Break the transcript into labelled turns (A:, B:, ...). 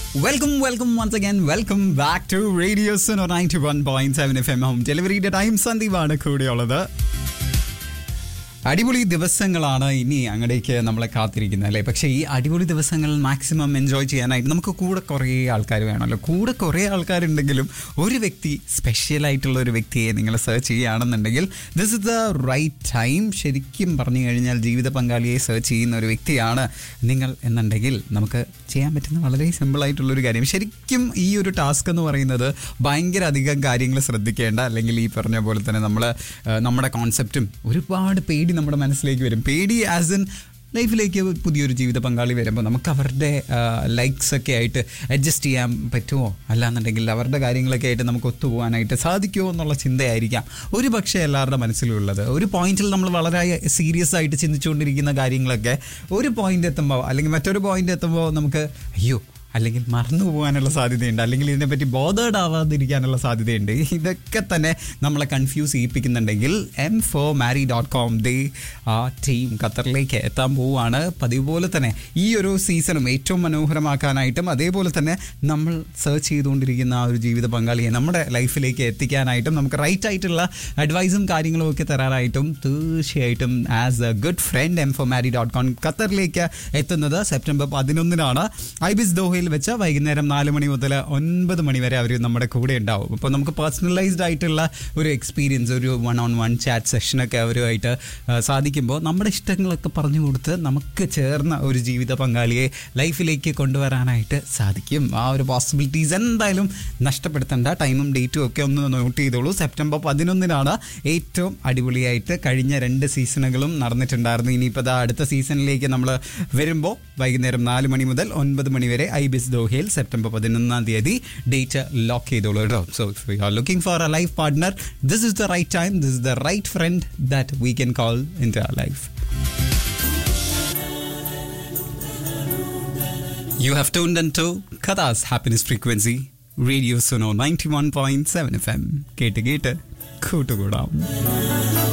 A: Welcome welcome once again welcome back to radio Suno ninety one point seven F M home ഡെലിവറിയുടെ time സന്ദീപാണ് കൂടെയുള്ളത് അടിപൊളി ദിവസങ്ങളാണ് ഇനി അങ്ങടേക്ക് നമ്മളെ കാത്തിരിക്കുന്നത് അല്ലേ പക്ഷേ ഈ അടിപൊളി ദിവസങ്ങൾ മാക്സിമം എൻജോയ് ചെയ്യാനായിട്ട് നമുക്ക് കൂടെ കുറേ ആൾക്കാർ വേണമല്ലോ കൂടെ കുറേ ആൾക്കാരുണ്ടെങ്കിലും ഒരു വ്യക്തി സ്പെഷ്യൽ ആയിട്ടുള്ള ഒരു വ്യക്തിയെ നിങ്ങൾ സെർച്ച് ചെയ്യുകയാണെന്നുണ്ടെങ്കിൽ this is the right time ശരിക്കും പറഞ്ഞു കഴിഞ്ഞാൽ ജീവിത പങ്കാളിയെ സെർച്ച് ചെയ്യുന്ന ഒരു വ്യക്തിയാണ് നിങ്ങൾ എന്നുണ്ടെങ്കിൽ നമുക്ക് ചെയ്യാൻ പറ്റുന്ന വളരെ സിമ്പിൾ ആയിട്ടുള്ളൊരു കാര്യം ശരിക്കും ഈ ഒരു ടാസ്ക് എന്ന് പറയുന്നത് ഭയങ്കര അധികം കാര്യങ്ങൾ ശ്രദ്ധിക്കേണ്ട അല്ലെങ്കിൽ ഈ പറഞ്ഞ പോലെ തന്നെ നമ്മൾ നമ്മുടെ കോൺസെപ്റ്റും ഒരുപാട് പേടി നമ്മുടെ മനസ്സിലേക്ക് വരും പേടി ആസ് ഇൻ ലൈഫിലേക്ക് പുതിയൊരു ജീവിത പങ്കാളി വരുമ്പോൾ നമുക്ക് അവരുടെ ലൈക്സ് ഒക്കെ ആയിട്ട് അഡ്ജസ്റ്റ് ചെയ്യാൻ പറ്റുമോ അല്ലാന്നുണ്ടെങ്കിൽ അവരുടെ കാര്യങ്ങളൊക്കെ ആയിട്ട് നമുക്ക് ഒത്തുപോകാനായിട്ട് സാധിക്കുമോ എന്നുള്ള ചിന്തയായിരിക്കാം ഒരു പക്ഷേ എല്ലാവരുടെ മനസ്സിലുള്ളത് ഒരു പോയിന്റിൽ നമ്മൾ വളരെ സീരിയസ് ആയിട്ട് ചിന്തിച്ചുകൊണ്ടിരിക്കുന്ന കാര്യങ്ങളൊക്കെ ഒരു പോയിന്റ് എത്തുമ്പോൾ അല്ലെങ്കിൽ മറ്റൊരു പോയിന്റ് എത്തുമ്പോൾ നമുക്ക് അയ്യോ അല്ലെങ്കിൽ മറന്നു പോകാനുള്ള സാധ്യതയുണ്ട് അല്ലെങ്കിൽ ഇതിനെപ്പറ്റി ബോധേഡ് ആവാതിരിക്കാനുള്ള സാധ്യതയുണ്ട് ഇതൊക്കെ തന്നെ നമ്മളെ കൺഫ്യൂസ് ചെയ്യിപ്പിക്കുന്നുണ്ടെങ്കിൽ M four marry dot com ദേ ആ ടീം ഖത്തറിലേക്ക് എത്താൻ പോവുകയാണ് പതിവ് പോലെ തന്നെ ഈ ഒരു സീസണും ഏറ്റവും മനോഹരമാക്കാനായിട്ടും അതേപോലെ തന്നെ നമ്മൾ സെർച്ച് ചെയ്തുകൊണ്ടിരിക്കുന്ന ആ ഒരു ജീവിത പങ്കാളിയെ നമ്മുടെ ലൈഫിലേക്ക് എത്തിക്കാനായിട്ടും നമുക്ക് റൈറ്റ് ആയിട്ടുള്ള അഡ്വൈസും കാര്യങ്ങളും ഒക്കെ തരാനായിട്ടും തീർച്ചയായിട്ടും as a good friend M four marry dot com ഖത്തറിലേക്ക് എത്തുന്നത് സെപ്റ്റംബർ പതിനൊന്നിനാണ് ഐബിസ് ദോഹയിൽ വെച്ച് വൈകുന്നേരം നാല് മണി മുതൽ ഒൻപത് മണി വരെ അവർ നമ്മുടെ കൂടെ ഉണ്ടാവും അപ്പോൾ നമുക്ക് പേഴ്സണലൈസ്ഡ് ആയിട്ടുള്ള ഒരു എക്സ്പീരിയൻസ് ഒരു വൺ ഓൺ വൺ ചാറ്റ് സെഷനൊക്കെ അവരുമായിട്ട് ആ, സാധിക്കുമ്പോൾ നമ്മുടെ ഇഷ്ടങ്ങളൊക്കെ പറഞ്ഞു കൊടുത്ത് നമുക്ക് ചേർന്ന ഒരു ജീവിത പങ്കാളിയെ ലൈഫിലേക്ക് കൊണ്ടുവരാനായിട്ട് സാധിക്കും ആ ഒരു പോസിബിലിറ്റീസ് എന്തായാലും നഷ്ടപ്പെടുത്തേണ്ട ടൈമും ഡേറ്റും ഒക്കെ ഒന്ന് നോട്ട് ചെയ്തോളൂ സെപ്റ്റംബർ പതിനൊന്നിനാണ് ഏറ്റവും അടിപൊളിയായിട്ട് കഴിഞ്ഞ രണ്ട് സീസണുകളും നടന്നിട്ടുണ്ടായിരുന്നു ഇനിയിപ്പോൾ ദാ അടുത്ത സീസണിലേക്ക് നമ്മൾ വരുമ്പോൾ വൈകുന്നേരം നാല് മണി മുതൽ ഒൻപത് മണി വരെ ഐ ബിസ് ദോഹയിൽ സെപ്റ്റംബർ പതിനൊന്നാം തീയതി ഡേറ്റ് ലോക്ക് ചെയ്തോളൂ കേട്ടോ so you are looking for a life partner this is the right time this is the right friend that we can call in to our life You have tuned into Katha's Happiness Frequency, Radio Suno 91.7 FM. കേട്ട് കേട്ട് കൂട്ടുകൂടാം